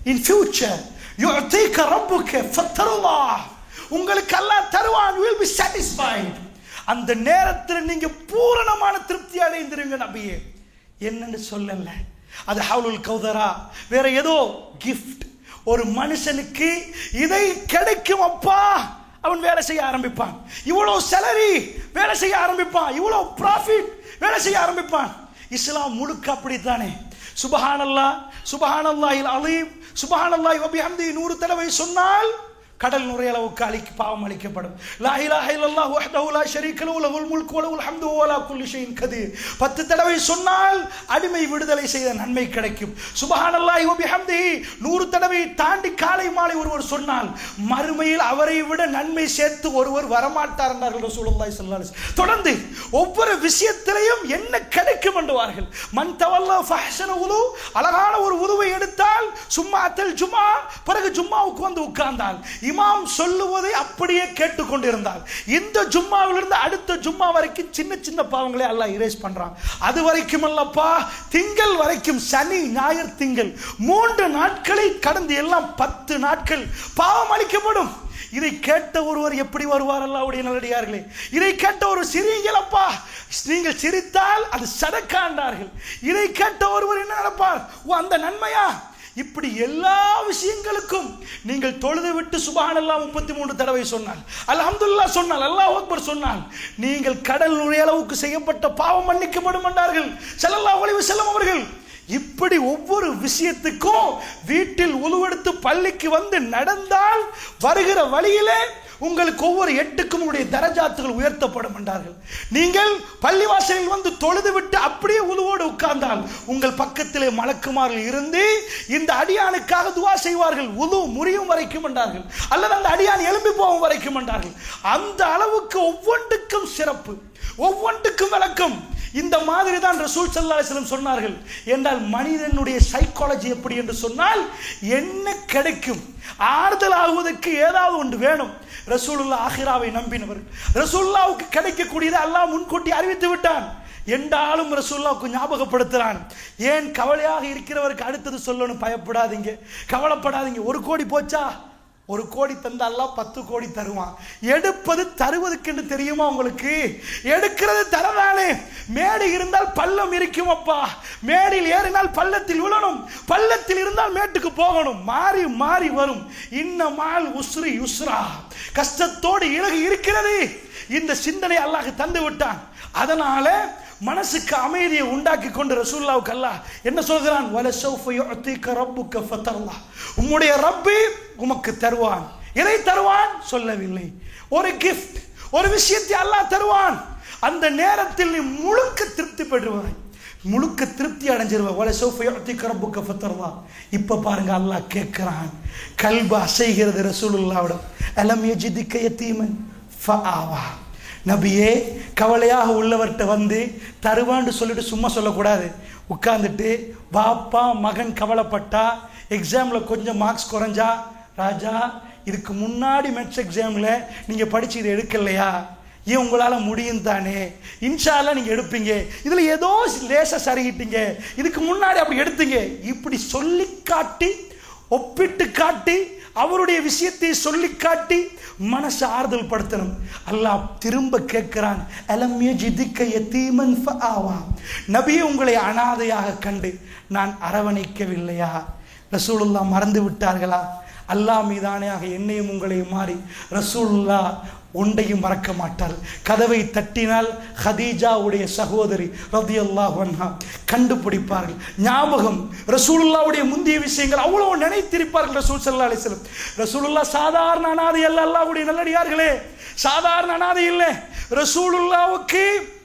In future யுஅதீக ரப்புக ஃபத்தருல்லாஹ் உங்களுக்கு அல்லாஹ் தருவான் you will be satisfied அந்த நேரத்தில் நீங்க பூரணமான திருப்தி அடைந்திருங்க நபியே என்னன்னு சொல்லல அது ஹவுலுல் கௌதரா வேற ஏதோ கிஃப்ட் ஒரு மனுஷனுக்கு இதை கிடைக்கும் அப்பா அவன் வேலை செய்ய ஆரம்பிப்பான் இவ்வளவு salary வேலை செய்ய ஆரம்பிப்பான் இவ்வளவு ப்ராஃபிட் வேலை செய்ய ஆரம்பிப்பான் இஸ்லாம் முழுக்க அப்படித்தானே சுபஹானல்லா சுபஹானல்லாஹில் அலீம் சுபஹானல்லாஹி வபிஹம்தி நூறு தடவை சொன்னால் கடல் நுரைய அளவுக்கு அழிக்கு பாவம் அளிக்கப்படும் லா இலாஹ இல்லல்லாஹ் வஹ்தஹு லா ஷரீக லஹு லஹுல் முல்கு வ லஹுல் ஹம்து வ லா குல்லி ஷைஇன் கதீர் பத்து தடவை சொன்னால் அடிமை விடுதலை செய்த நன்மை கிடைக்கும் சுபஹானல்லாஹி வ பிஹம்திஹி நூறு தடவை தாண்டி காலை மாலை ஒருவர் சொன்னால் மறுமையில் அவரை விட நன்மை சேர்த்து ஒருவர் வரமாட்டார் என்றார்கள் ரசூலுல்லாஹி ஸல்லல்லாஹு அலைஹி வஸல்லம். தொடர்ந்து ஒவ்வொரு விஷயத்திலையும் என்ன கிடைக்கும் என்றுவார்கள் மன் தவல்லா ஃபஹ்ஸன உது அழகான ஒரு உதுவை எடுத்தால் சும்மா அத்தல் ஜும்மா பிறகு ஜும்மாவுக்கு வந்து உட்கார்ந்தால் இமாம் சொல்லுவதை அப்படியே கேட்டுக்கொண்டிருந்தால் இந்த ஜும்மாவிலிருந்து அடுத்த ஜும்மா வரைக்கும் சின்ன சின்ன பாவங்களை அல்லாஹ் இரேஸ் பண்றான் அது வரைக்கும் அல்லப்பா திங்கள் வரைக்கும் சனி ஞாயிறு திங்கள் மூன்று நாட்களை கடந்து எல்லாம் பத்து நாட்கள் பாவம் அளிக்கப்படும் இதை கேட்ட ஒருவர் எப்படி வருவார் அல்லாவுடைய நல்லடியார்களே இதை கேட்ட ஒரு சிரிங்களப்பா நீங்கள் சிரித்தால் அது சடக்காண்டார்கள் இதை கேட்ட ஒருவர் என்ன நடப்பார் ஓ அந்த நன்மையா இப்படி எல்லா விஷயங்களுக்கும் நீங்கள் தொழுது விட்டு சுபஹானல்லாஹ் முப்பத்தி மூன்று தடவை சொன்னால் அல்ஹம்துலில்லாஹ் சொன்னால் அல்லாஹ் அக்பர் சொன்னால் நீங்கள் கடல் நுழைய அளவுக்கு செய்யப்பட்ட பாவம் மன்னிக்கப்படும் என்றார்கள் ஸல்லல்லாஹு அலைஹி வஸல்லம் அவர்கள் இப்படி ஒவ்வொரு விஷயத்துக்கும் வீட்டில் உருவெடுத்து பள்ளிக்கு வந்து நடந்தால் வருகிற வழியிலே உங்களுக்கு ஒவ்வொரு எட்டுக்கும் உங்களுடைய தரஜாத்துகள் உயர்த்தப்படும் என்றார்கள் நீங்கள் பள்ளிவாசலில் வந்து தொழுது விட்டு அப்படியே உழுவோடு உட்கார்ந்தால் உங்கள் பக்கத்திலே மலக்குமார்கள் இருந்து இந்த அடியானுக்காக துவா செய்வார்கள் உது முறியும் வரைக்கும் என்றார்கள் அல்லது அந்த அடியான் எழும்பி போகும் வரைக்கும் என்றார்கள் அந்த அளவுக்கு ஒவ்வொன்றுக்கும் சிறப்பு ஒவ்வொன்றுக்கும் விளக்கம் இந்த மாதிரி தான் ரசூல் சல்லா அலிஸ்லம் சொன்னார்கள் என்றால் மனிதனுடைய சைக்காலஜி எப்படி என்று சொன்னால் என்ன கிடைக்கும் ஆறுதல் ஆகுவதற்கு ஏதாவது ஒன்று வேணும் ரசூலுல்லா ஆஹிராவை நம்பினவர் ரசூல்லாவுக்கு கிடைக்கக்கூடியதை அல்லாஹ் முன்கூட்டி அறிவித்து விட்டான் என்றாலும் ரசூல்லாவுக்கு ஞாபகப்படுத்துறான் ஏன் கவலையாக இருக்கிறவருக்கு அடுத்தது சொல்லணும் பயப்படாதீங்க கவலைப்படாதீங்க ஒரு கோடி போச்சா ஒரு கோடி தந்தாலாம் பத்து கோடி தருவான் எடுப்பது தருவதற்கு என்று தெரியுமா உங்களுக்கு எடுக்கிறது தரதானே மேடு இருந்தால் பள்ளம் இருக்கும் அப்பா மேடில் ஏறினால் பள்ளத்தில் விழணும் பள்ளத்தில் இருந்தால் மேட்டுக்கு போகணும் மாறி மாறி வரும் இன்னமால் உஸ்ரி யுஸ்ரா கஷ்டத்தோடு இலகு இருக்கிறது இந்த சிந்தனை அல்லாஹ் தந்து விட்டான் அதனால மனசுக்கு அமைதியை உண்டாக்கி கொண்டு ரசூல்லாவுக்கு அல்லாஹ் என்ன சொல்கிறான் வலசௌஃப யுஅதீக ரப்புக ஃபதர்லா உம்முடைய ரப்பி உமக்கு தருவான் எதை தருவான் சொல்லவில்லை ஒரு கிஃப்ட் ஒரு விஷயத்தை அல்லாஹ் தருவான் அந்த நேரத்தில் நீ முழுக்க திருப்தி பெறுவாய் முழுக்க திருப்தி அடைஞ்சிருவ வல சோஃபை யுஅதீக ரப்புக ஃபதர்லா இப்ப பாருங்க அல்லாஹ் கேட்கிறான் கல்பு அசைகிறது ரசூலுல்லாவிடம் அலம் யஜிதிக்க யதீமன் ஃபஆவா நபியே கவலையாக உள்ளவர்கிட்ட வந்து தருவான்னு சொல்லிட்டு சும்மா சொல்லக்கூடாது உட்கார்ந்துட்டு பாப்பா மகன் கவலைப்பட்டா எக்ஸாமில் கொஞ்சம் மார்க்ஸ் குறைஞ்சா ராஜா இதுக்கு முன்னாடி மெட்ஸ் எக்ஸாமில் நீங்கள் படிச்சு இதை எடுக்கலையா ஏன் உங்களால் முடியும் தானே இன்ஷால்லாம் நீங்கள் எடுப்பீங்க இதில் ஏதோ லேசாக சரிகிட்டீங்க இதுக்கு முன்னாடி அப்படி எடுத்தீங்க இப்படி சொல்லி காட்டி ஒப்பிட்டு காட்டி அவருடைய விஷயத்தை சொல்லி காட்டி மனசை ஆறுதல் படுத்தணும் அல்லாஹ் திரும்ப கேட்கிறான் அலம்ய ஜிதிக்க யதீமன் ஃபஆவா நபியே உங்களை அனாதையாக கண்டு நான் அரவணைக்கவில்லையா ரசூலுல்லா மறந்து விட்டார்களா அல்லாஹ் மீதானையாக என்னையும் உங்களையும் மாறி ரசூலுல்லா ஒன்றையும் மறக்க மாட்டார் கதவை தட்டினால் ஹதீஜாவுடைய சகோதரி ரதி அல்லாஹ் கண்டுபிடிப்பார்கள் ஞாபகம் ரசூலுல்லாவுடைய முந்திய விஷயங்கள் அவ்வளவு நினைத்திருப்பார்கள் ரசூல் சல்லா அலிஸ்லம் ரசூலுல்லா சாதாரண அனாதை அல்ல அல்லாஹ்வுடைய நல்லடியார்களே சாதாரண அனாதை இல்லை ரசூலுல்லாவுக்கு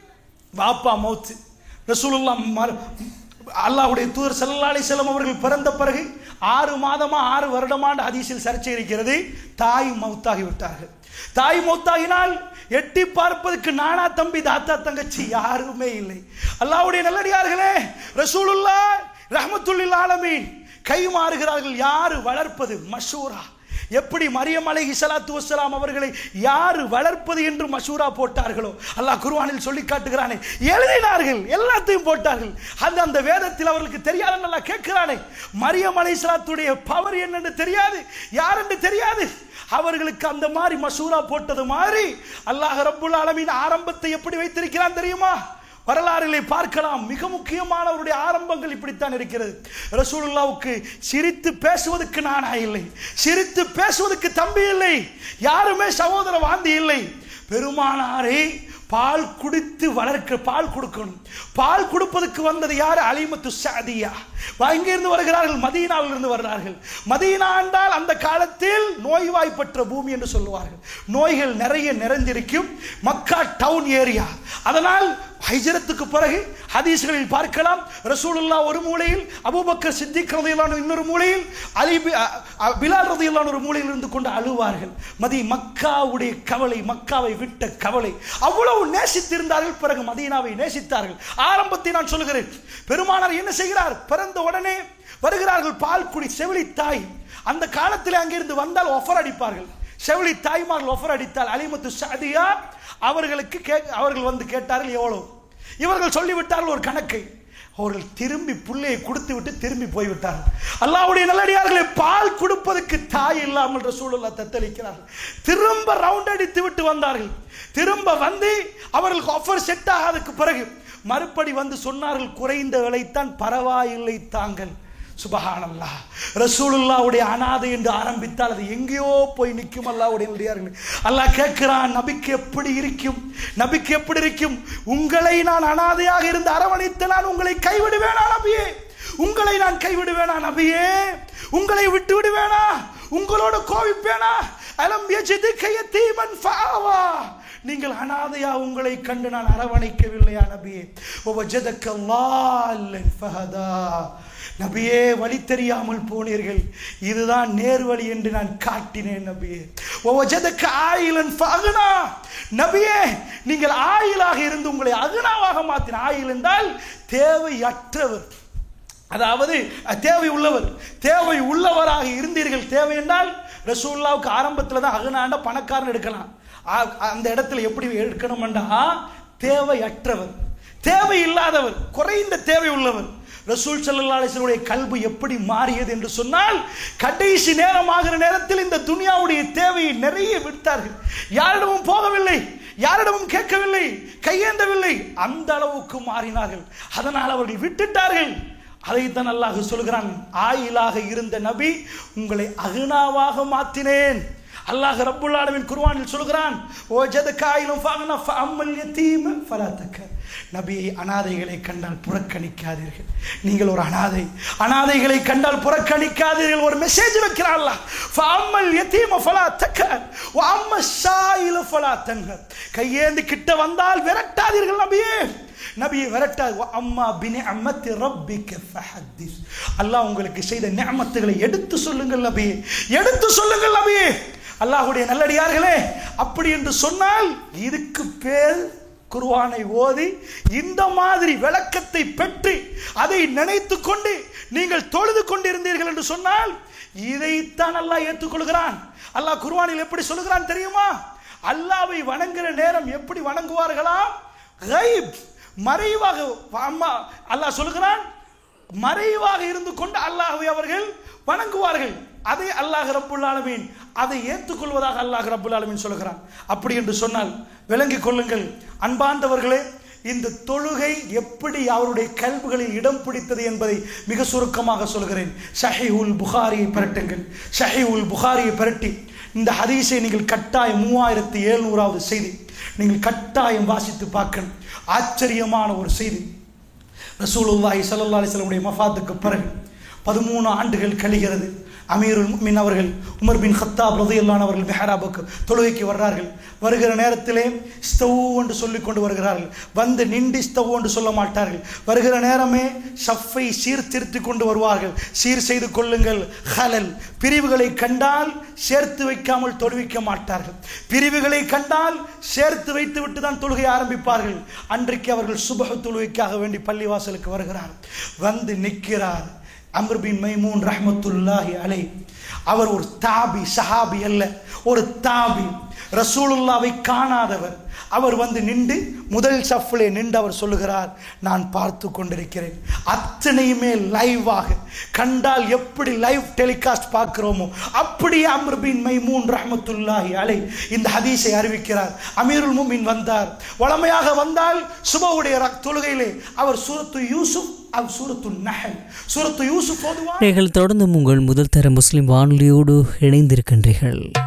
வாப்பா மௌத்து ரசூலுல்லா மர- அல்லாஹ்வுடைய தூதர் சல்லா அலிஸ்லம் அவர்கள் பிறந்த பிறகு ஆறு மாதமா ஆறு வருடமாண்டு ஹதீஸில் சர்ச்சை இருக்கிறது தாய் மௌத்தாகி விட்டார்கள் தாய் மௌத்தாகினால் எட்டி பார்ப்பதற்கு நானா தம்பி தாத்தா தங்கச்சி யாருமே இல்லை அல்லாஹ்வுடைய நல்லடியார்களே ரசூலுல்லா ரஹ்மத்துல்லில் ஆலமீன் கை மாறுகிறார்கள் யாரு வளர்ப்பது மஷூரா எப்படி மரியம் அலை சலாத்து வசலாம் அவர்களை யார் வளர்ப்பது என்று மசூரா போட்டார்களோ அல்லாஹ் குர்ஆனில் சொல்லி காட்டுகிறானே எழுதினார்கள் எல்லாத்தையும் போட்டார்கள் அந்த அந்த வேதத்தில் அவர்களுக்கு தெரியாத நல்லா கேட்கிறானே மரியம் அலை சலாத்துடைய பவர் என்னன்னு தெரியாது யார் என்று தெரியாது அவர்களுக்கு அந்த மாதிரி மசூரா போட்டது மாதிரி அல்லாஹ் ரப்புல் ஆலமீன் ஆரம்பத்தை எப்படி வைத்திருக்கிறான் தெரியுமா வரலாறுகளை பார்க்கலாம் மிக முக்கியமானவருடைய ஆரம்பங்கள் இப்படித்தான் இருக்கிறது ரசூலுல்லாவுக்கு சிரித்து பேசுவதற்கு நானா இல்லை சிரித்து பேசுவதற்கு தம்பி இல்லை யாருமே சகோதர வாந்தி இல்லை பெருமானாரை பால் குடித்து வளர்க்க பால் கொடுக்கணும் பால் கொடுப்பதற்கு வந்தது யார் அலிமத்து சாதியா இங்கிருந்து வருகிறார்கள் மதீனாவில் இருந்து வருகிறார்கள் மதீனா என்றால் அந்த காலத்தில் நோய்வாய்ப்பற்ற பூமி என்று சொல்லுவார்கள் நோய்கள் நிறைய நிறைந்திருக்கும் மக்கா டவுன் ஏரியா அதனால் ஹைஜரத்துக்கு பிறகு ஹதீஸ்களில் பார்க்கலாம் ரசூலுல்லா ஒரு மூலையில் அபூபக்கர் சித்திக் ரதியல்லான இன்னொரு மூலையில் அலி பி- அ- அ- பிலால் ரதியல்லான ஒரு மூலையில் இருந்து கொண்டு அழுவார்கள் மதி மக்காவுடைய கவலை மக்காவை விட்ட கவலை அவ்வளவு நேசித்திருந்தார்கள் பிறகு மதீனாவை நேசித்தார்கள் ஆரம்பத்தை நான் சொல்லுகிறேன் பெருமானார் என்ன செய்கிறார் பிறந்த உடனே வருகிறார்கள் பால் குடி செவிலி தாய் அந்த காலத்தில் அங்கிருந்து வந்தால் ஒஃபர் அடிப்பார்கள் செவிலி தாய்மார்கள் ஒஃபர் அடித்தால் அலிமத்து சாதியா அவர்களுக்கு கே அவர்கள் வந்து கேட்டார்கள் எவ்வளவு இவர்கள் சொல்லிவிட்டார்கள் ஒரு கணக்கை அவர்கள் திரும்பி புள்ளையை கொடுத்து விட்டு திரும்பி போய்விட்டார்கள் அல்லாவுடைய நல்லடியார்களை பால் கொடுப்பதற்கு தாய் இல்லாமல் ரசூலுல்லா தத்தளிக்கிறார்கள் திரும்ப ரவுண்ட் அடித்து விட்டு வந்தார்கள் திரும்ப வந்து அவர்களுக்கு ஆஃபர் செட் ஆகாததுக்கு பிறகு மறுபடி வந்து சொன்னார்கள் குறைந்த விலைத்தான் பரவாயில்லை தாங்கள் சுபஹானல்லா ரசூலுல்லாவுடைய அனாதை என்று ஆரம்பித்தால் அது எங்கேயோ போய் நிற்கும் அல்லாவுடைய நல்லடியார்களே அல்லாஹ் கேட்கிறான் நபிக்கு எப்படி இருக்கும் நபிக்கு எப்படி இருக்கும் உங்களை நான் அனாதையாக இருந்து அரவணைத்து நான் உங்களை கைவிடுவேனா நபியே உங்களை நான் கைவிடுவேனா நபியே உங்களை விட்டு விடுவேனா உங்களோட கோவிப்பேனா அலம் எஜிது கையத்தீமன் ஃபாவா நீங்கள் அனாதையா உங்களை கண்டு நான் அரவணைக்கவில்லையா நபியே ஒவஜதக்க லால்லன் ஃபஹதா நபியே வழி தெரியாமல் போனீர்கள் இதுதான் நேர்வழி என்று நான் காட்டினேன் நபியே ஒவஜதக்க ஆயிலன் ஃபஅக்னா நபியே நீங்கள் ஆயிலாக இருந்து உங்களை அகுனாவாக மாற்றின ஆயில் என்றால் தேவையற்றவர் அதாவது அஹ், தேவை உள்ளவர் தேவை உள்ளவராக இருந்தீர்கள் தேவை என்றால் ரசூல்லாவுக்கு ஆரம்பத்தில் தான் அகனாண்ட பணக்காரன் எடுக்கலாம் ஆ- அந்த இடத்துல எப்படி எடுக்கணும்டா தேவையற்றவர் தேவை இல்லாதவர் குறைந்த தேவை உள்ளவர் ரசூல் ஸல்லல்லாஹு அலைஹி வஸல்லுடைய கல்வி எப்படி மாறியது என்று சொன்னால் கடைசி நேரமாகிற நேரத்தில் இந்த துனியாவுடைய தேவையை நிறைய விட்டார்கள் யாரிடமும் போகவில்லை யாரிடமும் கேட்கவில்லை கையேந்தவில்லை அந்த அளவுக்கு மாறினார்கள் அதனால் அவர்கள் விட்டுட்டார்கள் அதைத்தான் அல்லாஹ் சொல்கிறான் ஆயிலாக இருந்த நபி உங்களை அகுனாவாக மாற்றினேன் அல்லாஹ் ரப்புல் ஆலமீன் குர்ஆனில் சொல்கிறான் ஓ ஜத காயிலும் ஃபஅனா ஃபஅம்மல் யதீம ஃபலா தக்க நபியை அனாதைகளை கண்டால் புறக்கணிக்காதீர்கள் நீங்கள் ஒரு அனாதை அனாதைகளை கண்டால் புறக்கணிக்காதீர்கள் ஒரு மெசேஜ் வைக்கிறான் அல்லாஹ் ஃபஅம்மல் யதீம ஃபலா தக்க வ அம்ம ஷாயில ஃபலா தன்ஹர் கையேந்து கிட்ட வந்தால் விரட்டாதீர்கள் நபியே நபியை விரட்டாது அம்மா பினி அம்மத்தி ரப்பிக்க ஃபஹத்திஸ் அல்லாஹ் உங்களுக்கு செய்த நிஅமத்துகளை எடுத்து சொல்லுங்கள் நபியே எடுத்து சொல்லுங்கள் நபியே அல்லாஹ்வுடைய நல்லடியார்களே அப்படி என்று சொன்னால் இதுக்கு பேர் குர்ஆனை ஓதி இந்த மாதிரி விளக்கத்தை பெற்று அதை நினைத்து கொண்டு நீங்கள் தொழுது கொண்டிருந்தீர்கள் என்று சொன்னால் இதைத்தான் அல்லாஹ் ஏற்றுக்கொள்கிறான் அல்லாஹ் குர்ஆனில் எப்படி சொல்லுகிறான் தெரியுமா அல்லாவை வணங்குற நேரம் எப்படி வணங்குவார்களாம் கைப் மறைவாக அம்மா அல்லாஹ் சொல்லுகிறான் மறைவாக இருந்து கொண்டு அல்லாஹ்வை அவர்கள் வணங்குவார்கள் அதை அல்லாஹ் ரப்புல் ஆலமீன் அதை ஏற்றுக்கொள்வதாக அல்லாஹ் ரப்புல் ஆலமீன் சொல்லுகிறான் அப்படி என்று சொன்னால் விளங்கிக் கொள்ளுங்கள் அன்பார்ந்தவர்களே இந்த தொழுகை எப்படி அவருடைய கல்விகளில் இடம் பிடித்தது என்பதை மிக சுருக்கமாக சொல்கிறேன் ஷஹீஉல் புகாரியை பிரட்டுங்கள் ஷஹீஉல் புகாரியை பிரட்டி இந்த ஹதீஸை நீங்கள் கட்டாயம் மூவாயிரத்தி எழுநூறாவது செய்தி நீங்கள் கட்டாயம் வாசித்து பார்க்கணும் ஆச்சரியமான ஒரு செய்தி ரசூலுல்லாஹி ஸல்லல்லாஹு அலைஹி வஸல்லம் உடைய மஃபாத்துக்கு பிறகு பதிமூணு ஆண்டுகள் கழிகிறது அமீருல் முஃமின் அவர்கள் உமர் பின் ஹத்தாப் ரதியல்லான் அவர்கள் மெஹராபுக்கு தொழுகைக்கு வர்றார்கள் வருகிற நேரத்திலே ஸ்தவ் என்று சொல்லிக் கொண்டு வருகிறார்கள் வந்து நின்று ஸ்தவ் என்று சொல்ல மாட்டார்கள் வருகிற நேரமே ஷஃப்பை சீர்திருத்தி கொண்டு வருவார்கள் சீர் செய்து கொள்ளுங்கள் ஹலல் பிரிவுகளை கண்டால் சேர்த்து வைக்காமல் தொழுவிக்க மாட்டார்கள் பிரிவுகளை கண்டால் சேர்த்து வைத்து விட்டு தான் தொழுகை ஆரம்பிப்பார்கள் அன்றைக்கு அவர்கள் சுபஹ தொழுகைக்காக வேண்டி பள்ளிவாசலுக்கு வருகிறார் வந்து நிற்கிறார் அம்ர் பின் மைமூன் ரஹ்மத்துல்லாஹி அலை அவர் ஒரு தாபி சஹாபி அல்ல ஒரு தாபி ரசூலுல்லாவை காணாதவர் அவர் வந்து நின்று முதல் சஃப்லே நின்று அவர் சொல்லுகிறார் நான் பார்த்து கொண்டிருக்கிறேன் அத்தனையுமே லைவாக கண்டால் எப்படி லைவ் டெலிகாஸ்ட் பார்க்கிறோமோ அப்படி அம்ருபின் மைமூன் ரஹமத்துல்லாஹி அலை இந்த ஹதீஸை அறிவிக்கிறார் அமீருல் முமின் வந்தார் வளமையாக வந்தால் சுபவுடைய ர- தொழுகையிலே அவர் சூரத்து யூசுப் அவர் சூரத்து நஹல் சூரத்து யூசுப் ஓதுவார் நீங்கள் தொடர்ந்து உங்கள் முதல் தர முஸ்லிம் வானொலியோடு இணைந்திருக்கின்றீர்கள்